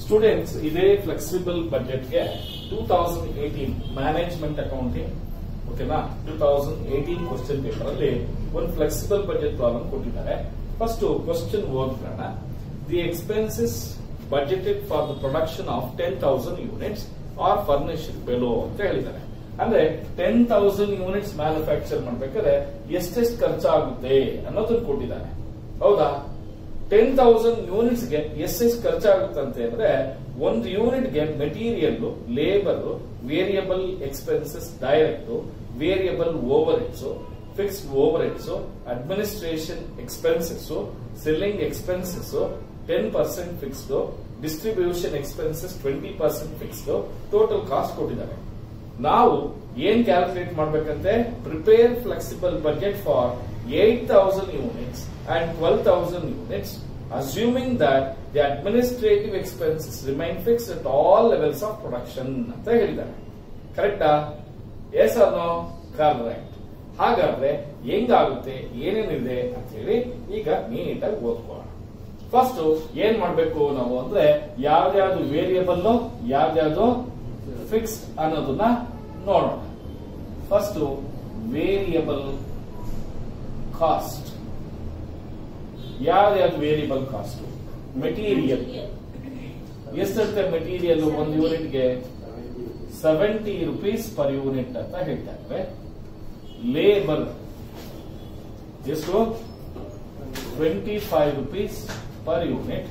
Students ಇದೇ flexible ಬಜೆಟ್ಗೆ two thousand eighteen management accounting ಓಕೆನಾ two thousand eighteen question paper ಅಲ್ಲಿ ಒಂದು ಫ್ಲೆಕ್ಸಿಬಲ್ ಬಜೆಟ್ ಪ್ರಾಬ್ಲಮ್ ಕೊಟ್ಟಿದ್ದಾರೆ ಫಸ್ಟ್ ಕ್ವಶನ್ ಓದ್ಬಿಡೋಣ the expenses budgeted for the production of ten thousand units are furnished below ಅಂತ ಹೇಳಿದ್ದಾರೆ ಅಂದ್ರೆ ಟೆನ್ ತೌಸಂಡ್ ಯೂನಿಟ್ಸ್ ಮ್ಯಾನುಫ್ಯಾಕ್ಚರ್ ಮಾಡ್ಬೇಕಾದ್ರೆ ಎಷ್ಟೆಷ್ಟು ಖರ್ಚಾಗುತ್ತೆ ಅನ್ನೋದನ್ನ ಕೊಟ್ಟಿದ್ದಾರೆ ಹೌದಾ ಟೆನ್ ತೌಸಂಡ್ ಯೂನಿಟ್ಸ್ ಗೆ ಎಷ್ಟೆಷ್ಟು ಖರ್ಚಾಗುತ್ತೆ ಅಂದ್ರೆ ಒಂದು ಯೂನಿಟ್ ಗೆ material labour variable expenses direct variable overheads fixed overheads administration expenses selling expenses ten percent fixed distribution expenses twenty percent fixed total cost ಕೊಟ್ಟಿದ್ದಾರೆ ನಾವು ಏನ್ ಕ್ಯಾಲ್ಕುಲೇಟ್ ಮಾಡ್ಬೇಕಂತೆ prepare flexible budget for eight thousand units and twelve thousand units assuming that the administrative expenses remain fix at all levels of production ಅಂತ ಹೇಳಿದ್ದಾರೆ ಕರೆಕ್ಟಾ S ಅನ್ನೋ correct ಹಾಗಾದ್ರೆ ಹೆಂಗಾಗುತ್ತೆ ಏನೇನಿದೆ ಅಂತ ಹೇಳಿ ಈಗ ನೀಟಾಗಿ ಓದ್ಕೊಳ್ಳೋಣ ಫಸ್ಟ್ ಏನ್ ಮಾಡ್ಬೇಕು ನಾವು ಅಂದ್ರೆ ಯಾವ್ದ್ಯಾವ್ದು ವೇರಿಯಬಲ್ ಯಾವ್ದ್ಯಾವ್ದು ಫಿಕ್ಸ್ಡ್ ಅನ್ನೋದನ್ನ ನೋಡೋಣ ಫಸ್ಟ್ ವೇರಿಯಬಲ್ ಕಾಸ್ಟ್ ಯಾವ್ದ್ಯಾವ್ದು ವೇರಿಯಬಲ್ ಕಾಸ್ಟ್ ಮೆಟೀರಿಯಲ್ ಎಷ್ಟಂತೆ ಮೆಟೀರಿಯಲ್ ಒಂದು ಯೂನಿಟ್ಗೆ ಸೆವೆಂಟಿ ರುಪೀಸ್ ಪರ್ ಯೂನಿಟ್ ಅಂತ ಹೇಳ್ತಾ ಇದ್ದಾರೆ ಲೇಬರ್ ಎಷ್ಟು twenty five rupees per unit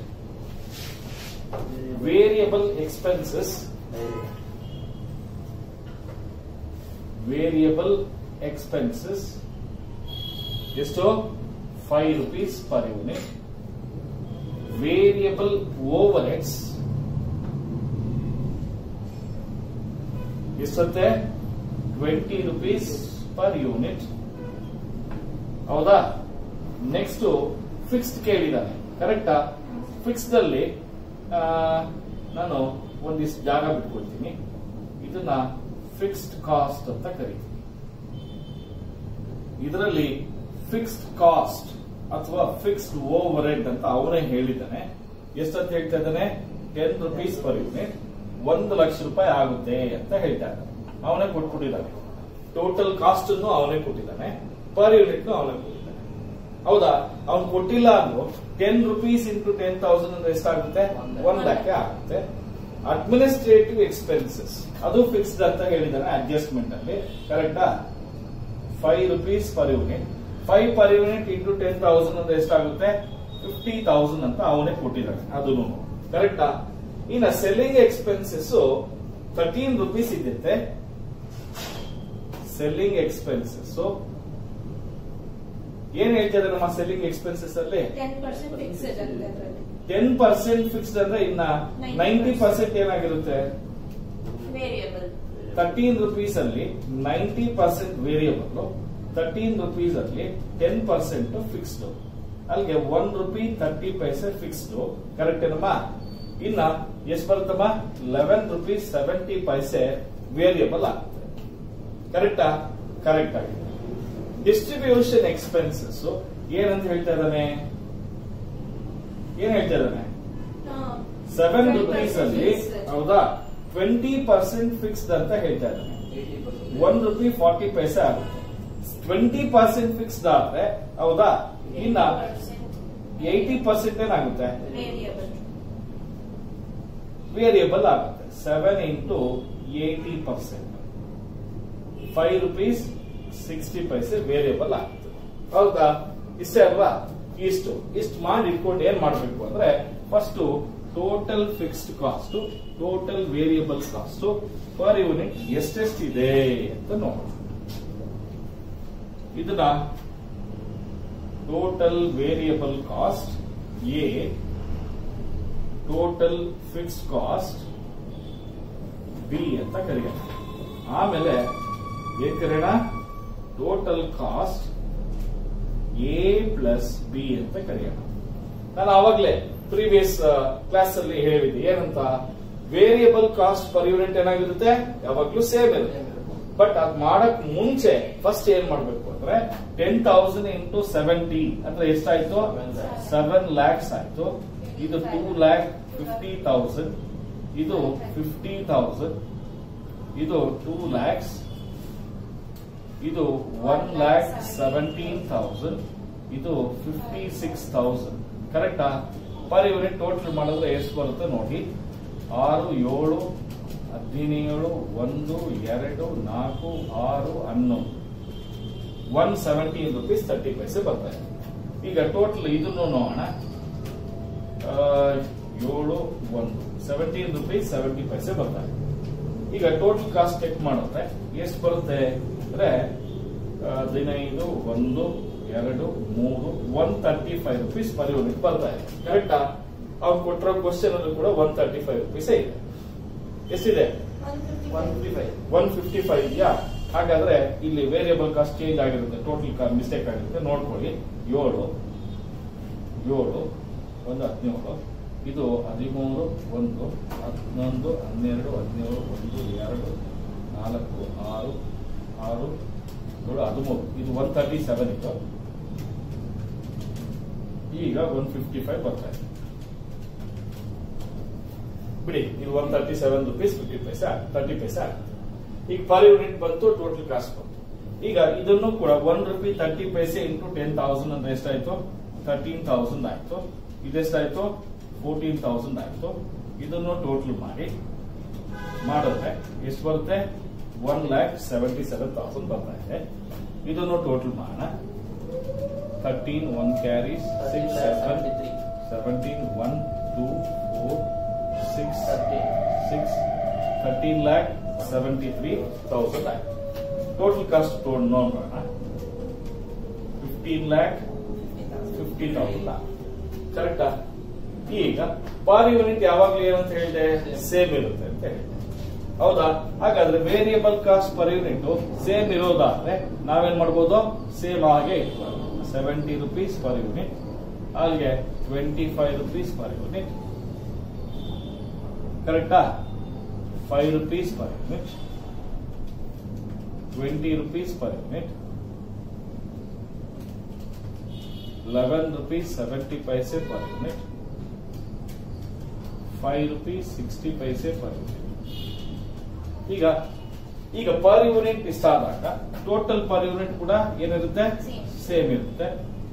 variable expenses variable expenses ಎಷ್ಟು five rupees per unit variable overheads ಎಷ್ಟಂತೆ ಟ್ವೆಂಟಿ ರುಪೀಸ್ ಪರ್ ಯೂನಿಟ್ ಹೌದಾ ನೆಕ್ಸ್ಟ್ ಫಿಕ್ಸ್ಡ್ ಕೇಳಿದ್ದಾನೆ ಕರೆಕ್ಟಾ ಫಿಕ್ಸ್ಡ್ ಅಲ್ಲಿ ಆ, ನಾನು ಒಂದಿಷ್ಟು ಜಾಗ ಬಿಟ್ಕೊಳ್ತೀನಿ ಇದನ್ನ ಫಿಕ್ಸ್ಡ್ ಕಾಸ್ಟ್ ಅಂತ ಕರಿತೀನಿ ಇದರಲ್ಲಿ ಫಿಕ್ಸ್ಡ್ ಕಾಸ್ಟ್ ಅಥವಾ ಫಿಕ್ಸ್ಡ್ ಓವರ್ ಹೆಡ್ ಅಂತ ಅವನೇ ಹೇಳಿದ್ದಾನೆ ಎಷ್ಟಂತ ಹೇಳ್ತಾ ಇದ್ದಾನೆ ಟೆನ್ ರುಪೀಸ್ ಪರ್ ಯೂನಿಟ್ ಒಂದು ಲಕ್ಷ ರೂಪಾಯಿ ಆಗುತ್ತೆ ಅಂತ ಹೇಳ್ತಾ ಇದ್ದಾನೆ ಅವನೇ ಕೊಟ್ಬಿಟ್ಟಿದ್ದಾನೆ ಟೋಟಲ್ ಕಾಸ್ಟ್ ಅನ್ನು ಅವನೇ ಕೊಟ್ಟಿದ್ದಾನೆ ಪರ್ ಯೂನಿಟ್ ಅವನೇ ಕೊಟ್ಟಿದ್ದಾನೆ ಹೌದಾ ಅವ್ನು ಕೊಟ್ಟಿಲ್ಲ ಅಂದ್ರು ten rupees into ten thousand ಅಂದ್ರೆ ಎಷ್ಟಾಗುತ್ತೆ ಒನ್ ಲ್ಯಾಕ್ ಆಗುತ್ತೆ ಅಡ್ಮಿನಿಸ್ಟ್ರೇಟಿವ್ ಎಕ್ಸ್ಪೆನ್ಸಸ್ ಅದು ಫಿಕ್ಸ್ಡ್ ಅಂತ ಹೇಳಿದಾನೆ ಅಡ್ಜಸ್ಟ್ಮೆಂಟ್ ಅಲ್ಲಿ ಕರೆಕ್ಟಾ five rupees per unit five per unit into ten thousand ಅಂದ್ರೆ ಎಷ್ಟಾಗುತ್ತೆ ಫಿಫ್ಟಿ ತೌಸಂಡ್ ಅಂತ ಅವನೇ ಕೊಟ್ಟಿದ್ದಾನೆ ಅದನ್ನು ಕರೆಕ್ಟಾ ಇನ್ನ ಸೆಲ್ಲಿಂಗ್ ಎಕ್ಸ್ಪೆನ್ಸಸ್ ತರ್ಟೀನ್ ರುಪೀಸ್ ಇದ್ದಿತ್ತೆ ಸೆಲ್ಲಿಂಗ್ ಎಕ್ಸ್ಪೆನ್ಸಸ್ ಏನ್ ಹೇಳ್ತಿದ್ದಾರೆ ನಮ್ಮ ಸೆಲ್ಲಿಂಗ್ ಎಕ್ಸ್ಪೆನ್ಸಸ್ ಅಲ್ಲಿ ಟೆನ್ ಪರ್ಸೆಂಟ್ ಫಿಕ್ಸ್ಡ್ ಅಂತ ಅದ್ರಲ್ಲಿ ಟೆನ್ ಪರ್ಸೆಂಟ್ ಫಿಕ್ಸ್ಡ್ ಅಂದ್ರೆ ಇನ್ನ ನೈಂಟಿ ಪರ್ಸೆಂಟ್ ಏನಾಗಿರುತ್ತೆ ವೇರಿಯಬಲ್ ತರ್ಟೀನ್ ರುಪೀಸ್ ಅಲ್ಲಿ ninety percent variable thirteen rupees ಅಲ್ಲಿ ಟೆನ್ ಪರ್ಸೆಂಟ್ ಫಿಕ್ಸ್ಡ್ ಅಲ್ಲಿಗೆ one rupee thirty paise fixed correct ಏನಮ್ಮ ಇನ್ನ ಎಷ್ಟು ಬರುತ್ತಮ್ಮ eleven rupees seventy paise variable ಆಗುತ್ತೆ ಕರೆಕ್ಟಾ ಕರೆಕ್ಟ್ ಆಗಿದೆ ಡಿಸ್ಟ್ರಿಬ್ಯೂಷನ್ ಎಕ್ಸ್ಪೆನ್ಸಸ್ ಏನಂತ ಹೇಳ್ತಾ ಇದ್ದಾನೆ ಏನ್ ಹೇಳ್ತಾ ಇದ್ದಾನೆ ಸೆವೆನ್ ರುಪೀಸ್ ಅಲ್ಲಿ ಹೌದಾ ಟ್ವೆಂಟಿ ಪರ್ಸೆಂಟ್ ಫಿಕ್ಸ್ಡ್ ಅಂತ ಹೇಳ್ತಾ ಇದ್ದಾನೆ ಒನ್ ರುಪಿ ಫಾರ್ಟಿ ಪೈಸೆ ಆಗುತ್ತೆ ಟ್ವೆಂಟಿ ಪರ್ಸೆಂಟ್ ಫಿಕ್ಸ್ಡ್ ಆದ್ರೆ ಹೌದಾ ಇನ್ನ ಏಯ್ಟಿ ಪರ್ಸೆಂಟ್ ಏನಾಗುತ್ತೆ ವೇರಿಯಬಲ್ ವೇರಿಯಬಲ್ ಆಗುತ್ತೆ seven into eighty percent five rupees sixty paise variable ಆಗುತ್ತೆ ಹೌದಾ ಇಷ್ಟೇ ಅಲ್ವಾ ಇಷ್ಟು ಇಷ್ಟು ಮಾಡಿ ಇಟ್ಕೊಂಡು ಏನ್ ಮಾಡ್ಬೇಕು ಅಂದ್ರೆ first total fixed cost total variable cost per unit ಎಷ್ಟೆಷ್ಟಿದೆ ಅಂತ ನೋಡೋಣ ಇದನ್ನ total variable cost A total fixed cost B ಅಂತ ಕರೆಯೋಣ ಆಮೇಲೆ ಏನ್ ಕರೆಯೋಣ total cost A plus B ಅಂತ ಕರೆಯೋಣ ನಾನು ಆವಾಗಲೇ ಪ್ರೀವಿಯಸ್ ಕ್ಲಾಸ್ ಅಲ್ಲಿ ಹೇಳಿದ್ದೆ ಏನಂತ ವೇರಿಯಬಲ್ ಕಾಸ್ಟ್ ಪರ್ ಯೂನಿಟ್ ಏನಾಗಿರುತ್ತೆ ಯಾವಾಗ್ಲೂ ಸೇಮ್ ಇರುತ್ತೆ ಬಟ್ ಅದ್ ಮಾಡಕ್ ಮುಂಚೆ ಫಸ್ಟ್ ಏನ್ ಮಾಡ್ಬೇಕು ಅಂದ್ರೆ ಟೆನ್ ತೌಸಂಡ್ ಇಂಟು ಸೆವೆಂಟಿ ಅಂದ್ರೆ ಎಷ್ಟಾಯ್ತು ಸೆವೆನ್ ಲ್ಯಾಕ್ಸ್ ಆಯ್ತು ಇದು ಟೂ ಲ್ಯಾಕ್ ಫಿಫ್ಟಿ ತೌಸಂಡ್ ಇದು ಫಿಫ್ಟಿ ತೌಸಂಡ್ ಇದು ಟೂ ಲ್ಯಾಕ್ಸ್ ಇದು ಒನ್ ಲ್ಯಾಕ್ ಸೆವೆಂಟೀನ್ ತೌಸಂಡ್ ಇದು ಫಿಫ್ಟಿ ಸಿಕ್ಸ್ ತೌಸಂಡ್ ಕರೆಕ್ಟಾ ಪರ್ ಯೂನಿಟ್ ಟೋಟಲ್ ಮಾಡಿದ್ರೆ ಎಷ್ಟು ಬರುತ್ತೆ ನೋಡಿ ಆರು ಏಳು ಹದಿನೇಳು ಒಂದು ಎರಡು ನಾಲ್ಕು ಆರು ಹನ್ನೊಂದು one seventeen rupees thirty paise ಬರ್ತಾರೆ ಈಗ ಟೋಟಲ್ ಇದನ್ನು ನೋಡೋಣ ಆ, ಏಳು ಒಂದು ಸೆವೆಂಟೀನ್ ರುಪೀಸ್ ಸೆವೆಂಟಿ ಪೈಸೆ ಬರ್ತಾರೆ ಈಗ ಟೋಟಲ್ ಕಾಸ್ಟ್ ಚೆಕ್ ಮಾಡಿದ್ರೆ ಎಷ್ಟು ಬರುತ್ತೆ ಅಂದ್ರೆ ಆ, ಹದಿನೈದು ಒಂದು ಎರಡು ಮೂರು one thirty five rupees per unit ಬರ್ತಾ ಇದೆ ಕರೆಕ್ಟಾ ಅವ್ರು ಕೊಟ್ಟಿರೋ ಕ್ವಶನ್ ಅಲ್ಲೂ ಕೂಡ ಒನ್ ತರ್ಟಿ ಫೈವ್ ರುಪೀಸ್ ಇದೆ ಎಷ್ಟಿದೆ one fifty five one fifty five ಇದೆಯಾ ಹಾಗಾದ್ರೆ ಇಲ್ಲಿ ವೇರಿಯಬಲ್ ಕಾಸ್ಟ್ ಚೇಂಜ್ ಆಗಿರುತ್ತೆ ಟೋಟಲ್ ಮಿಸ್ಟೇಕ್ ಆಗಿರುತ್ತೆ ನೋಡ್ಕೊಳ್ಳಿ ಏಳು ಏಳು ಒಂದು ಹದಿನೇಳು ಇದು ಹದಿಮೂರು ಒಂದು ಹನ್ನೊಂದು ಹನ್ನೆರಡು ಹದಿನೇಳು ಒಂದು ಎರಡು ನಾಲ್ಕು ಆರು ಆರು ಏಳು ಹದಿಮೂರು ಇದು ಒನ್ ತರ್ಟಿ ಸೆವೆನ್ ಇತ್ತು ಈಗ ಒನ್ ಫಿಫ್ಟಿ ಫೈವ್ ಬರ್ತಾ ಇದೆ ಬಿಡಿ ಇದು one thirty seven rupees fifty paise thirty paise ಆಗುತ್ತೆ ಈಗ ಪರ್ ಯೂನಿಟ್ ಬಂತು ಟೋಟಲ್ ಕಾಸ್ಟ್ ಬಂತು ಈಗ ಇದನ್ನು ಕೂಡ one rupee thirty paise into ten thousand ಅಂದ್ರೆ ಎಷ್ಟಾಯ್ತು ತರ್ಟೀನ್ ತೌಸಂಡ್ ಆಯ್ತು ಇದೆಷ್ಟಾಯ್ತು ಫೋರ್ಟೀನ್ ತೌಸಂಡ್ ಆಯ್ತು ಇದನ್ನು ಟೋಟಲ್ ಮಾಡಿ ಮಾಡಿದ್ರೆ ಎಷ್ಟು ಬರುತ್ತೆ one lakh seventy seven thousand ಬರ್ತಾ ಇದೆ ಇದನ್ನು ಟೋಟಲ್ ಮಾಡೋಣ thirteen one carries six seven seventeen one two four six six thirteen lakh seventy three thousand ಆಯ್ತು ಟೋಟಲ್ ಕಾಸ್ಟ್ ನೋಡೋಣ ಫಿಫ್ಟೀನ್ ಲ್ಯಾಕ್ ಫಿಫ್ಟಿ ತೌಸಂಡ್ ಕರೆಕ್ಟಾ ಈಗ ಪರ್ ಯೂನಿಟ್ ಯಾವಾಗ್ಲೂ ಏನಂತ ಹೇಳಿದೆ ಸೇಮ್ ಇರುತ್ತೆ ಅಂತ ಹೇಳಿದೆ ಹೌದಾ ಹಾಗಾದ್ರೆ variable cost per unit same ಇರೋದಾದ್ರೆ ನಾವೇನ್ ಮಾಡ್ಬೋದು ಸೇಮ್ ಹಾಗೆ ಸೆವೆಂಟಿ ರುಪೀಸ್ ಪರ್ ಯೂನಿಟ್ ಹಾಗೆ twenty five rupees per unit ಕರೆಕ್ಟಾ five rupees per unit twenty rupees per unit eleven rupees seventy paise per unit five rupees sixty paise per unit ಈಗ ಈಗ per unit ಇಷ್ಟಾದಾಗ total per unit ಕೂಡ ಏನಿರುತ್ತೆ Same. Same ಇರುತ್ತೆ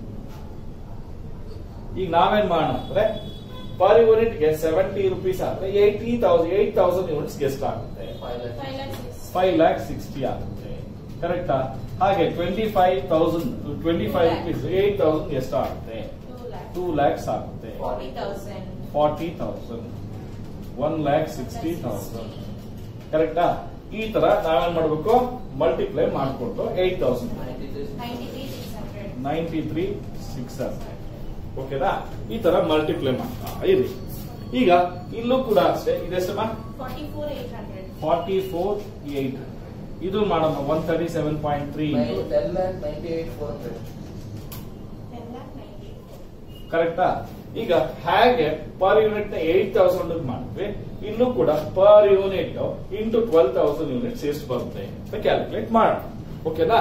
ಈಗ ನಾವೇನ್ ಮಾಡೋಣ ಅಂದ್ರೆ ಪರ್ ಯೂನಿಟ್ ಗೆ ಸೆವೆಂಟಿ ರುಪೀಸ್ ಆದ್ರೆ eighty thousand eight thousand units ಗೆಸ್ಟ್ ಆಗುತ್ತೆ five lakh six five lakh sixty ಆಗುತ್ತೆ ಕರೆಕ್ಟಾ ಹಾಗೆ twenty five thousand twenty five rupees eight thousand ಎಷ್ಟು ಆಗುತ್ತೆ ಟೂ ಲ್ಯಾಕ್ ಟೂ ಲ್ಯಾಕ್ಸ್ ಆಗುತ್ತೆ forty thousand forty thousand one lakh sixty thousand ಕರೆಕ್ಟಾ ಈ ತರ ನಾವೇನ್ ಮಾಡ್ಬೇಕು ಮಲ್ಟಿಪ್ಲೈ ಮಾಡ್ಕೊಂಡು eight thousand ninety three six hundred ninety three six hundred ಓಕೆನಾ ಈ ತರ ಮಲ್ಟಿಪ್ಲೈ ಮಾಡ್ತಾ ಇರಿ ಈಗ ಇಲ್ಲೂ ಕೂಡ ಅಷ್ಟೇ ಇದೆಷ್ಟಮ್ಮ forty four eight hundred forty four eight ಇದು ಮಾಡೋಣ one thirty seven point three ten lakh ninety ಕರೆಕ್ಟಾ ಈಗ ಹೇಗೆ ಪರ್ ಯೂನಿಟ್ ನ ಏಟ್ ತೌಸಂಡ್ ಮಾಡಿದ್ವಿ ಇಲ್ಲೂ ಕೂಡ per unit into twelve thousand units ಎಷ್ಟು ಬರುತ್ತೆ ಅಂತ ಕ್ಯಾಲ್ಕುಲೇಟ್ ಮಾಡೋಣ ಓಕೆನಾ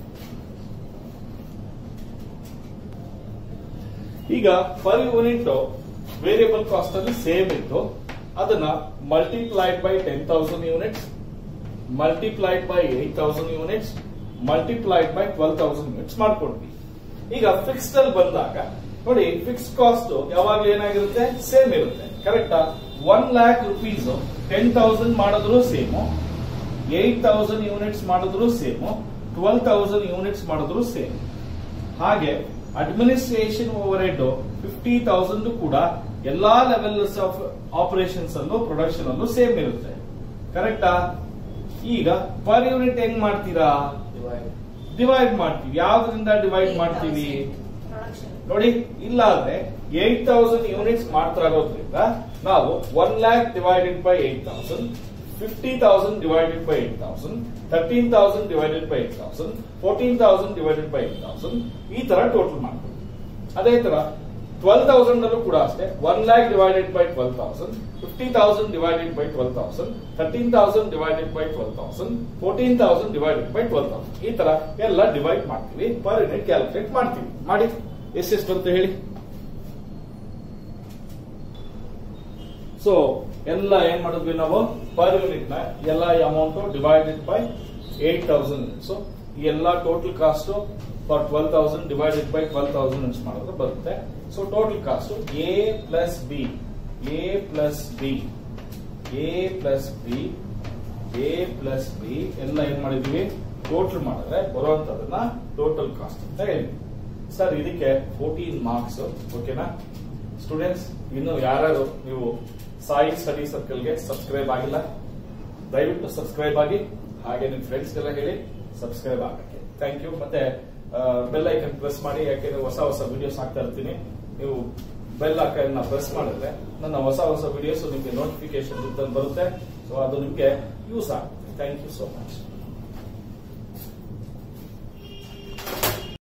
ಈಗ ಪರ್ ಯೂನಿಟ್ ವೇರಿಯಬಲ್ ಕಾಸ್ಟ್ ಅಲ್ಲಿ ಸೇಮ್ ಇತ್ತು ಅದನ್ನ multiplied by ten thousand units multiplied by eight thousand units multiplied by twelve thousand units ಮಾಡ್ಕೊಂಡ್ವಿ ಈಗ ಫಿಕ್ಸ್ಡ್ ಅಲ್ಲಿ ಬಂದಾಗ ನೋಡಿ ಫಿಕ್ಸ್ ಕಾಸ್ಟ್ ಯಾವಾಗಲೂ ಏನಾಗಿರುತ್ತೆ ಸೇಮ್ ಇರುತ್ತೆ ಕರೆಕ್ಟಾ one lakh rupees ten thousand ಮಾಡಿದ್ರು ಸೇಮು ಏಟ್ ತೌಸಂಡ್ ಯೂನಿಟ್ಸ್ ಮಾಡಿದ್ರು ಸೇಮು ಟ್ವೆಲ್ ತೌಸಂಡ್ ಯೂನಿಟ್ಸ್ ಮಾಡಿದ್ರು ಸೇಮ್ ಹಾಗೆ administration overhead fifty thousand ಕೂಡ ಎಲ್ಲಾ ಲೆವೆಲ್ಸ್ ಆಫ್ ಆಪರೇಷನ್ಸ್ ಅಲ್ಲೂ ಪ್ರೊಡಕ್ಷನ್ ಅಲ್ಲೂ ಸೇಮ್ ಇರುತ್ತೆ ಕರೆಕ್ಟಾ ಈಗ ಪರ್ ಯೂನಿಟ್ ಹೆಂಗ್ ಮಾಡ್ತೀರಾ ಡಿವೈಡ್ ಮಾಡ್ತೀವಿ ಯಾವ್ದ್ರಿಂದ ಡಿವೈಡ್ ಮಾಡ್ತೀವಿ ಪ್ರೊಡಕ್ಷನ್ ನೋಡಿ ಇಲ್ಲಾದ್ರೆ ಏಟ್ ತೌಸಂಡ್ ಯೂನಿಟ್ಸ್ ಮಾಡ್ತಾ ಇರೋದ್ರಿಂದ ನಾವು one lakh divided by eight thousand fifty thousand divided by eight thousand thirteen thousand divided by eight thousand fourteen thousand divided by eight thousand ಈ ತರ ಟೋಟಲ್ ಮಾಡ್ತೀವಿ ಅದೇ ತರ ಟ್ವೆಲ್ ತೌಸಂಡ್ ಅಲ್ಲೂ ಕೂಡ ಅಷ್ಟೇ one lakh divided by twelve thousand fifty thousand divided by twelve thousand thirteen thousand divided by twelve thousand fourteen thousand divided by twelve thousand ಈ ತರ ಎಲ್ಲ ಡಿವೈಡ್ ಮಾಡ್ತೀವಿ ಪರ್ ಯೂನಿಟ್ ಕ್ಯಾಲ್ಕುಲೇಟ್ ಮಾಡ್ತೀವಿ ಮಾಡಿ ಎಷ್ಟೆಷ್ಟು ಬರುತ್ತೆ ಹೇಳಿ ಸೊ ಎಲ್ಲ ಏನ್ ಮಾಡಿದ್ವಿ ನಾವು ಪರ್ ಯೂನಿಟ್ ನ ಎಲ್ಲ amount divided by eight thousand so ಈ ಎಲ್ಲ total cost for twelve thousand divided by twelve thousand ಮಾಡಿದ್ರೆ ಬರುತ್ತೆ so total cost A plus B A plus B A plus B A plus B ಎಲ್ಲ ಏನ್ ಮಾಡಿದೀವಿ total ಮಾಡಿದ್ರೆ ಬರುವಂತದನ್ನ total cost ಅಂತ ಹೇಳಿ ಸರ್ ಇದಕ್ಕೆ ಫೋರ್ಟೀನ್ ಮಾರ್ಕ್ಸ್ ಓಕೆನಾ ಸ್ಟೂಡೆಂಟ್ಸ್ ಇನ್ನು ಯಾರ್ಯಾರು ನೀವು ಸಾಯಿ ಸ್ಟಡಿ ಸರ್ಕಲ್ಗೆ ಸಬ್ಸ್ಕ್ರೈಬ್ ಆಗಿಲ್ಲ ದಯವಿಟ್ಟು ಸಬ್ಸ್ಕ್ರೈಬ್ ಆಗಿ ಹಾಗೆ ನಿಮ್ ಫ್ರೆಂಡ್ಸ್ಗೆಲ್ಲ ಹೇಳಿ ಸಬ್ಸ್ಕ್ರೈಬ್ ಆಗಕ್ಕೆ ಥ್ಯಾಂಕ್ ಯು ಮತ್ತೆ ಬೆಲ್ ಐಕನ್ ಪ್ರೆಸ್ ಮಾಡಿ ಯಾಕೆಂದ್ರೆ ಹೊಸ ಹೊಸ ವಿಡಿಯೋಸ್ ಹಾಕ್ತಾ ಇರ್ತೀನಿ ನೀವು ಬೆಲ್ ಐಕನ್ ಪ್ರೆಸ್ ಮಾಡಿದ್ರೆ ನನ್ನ ಹೊಸ ಹೊಸ ವಿಡಿಯೋಸ್ ನಿಮಗೆ ನೋಟಿಫಿಕೇಶನ್ ಬರುತ್ತೆ ಸೊ ಅದು ನಿಮಗೆ ಯೂಸ್ ಆಗುತ್ತೆ ಥ್ಯಾಂಕ್ ಯು ಸೋ ಮಚ್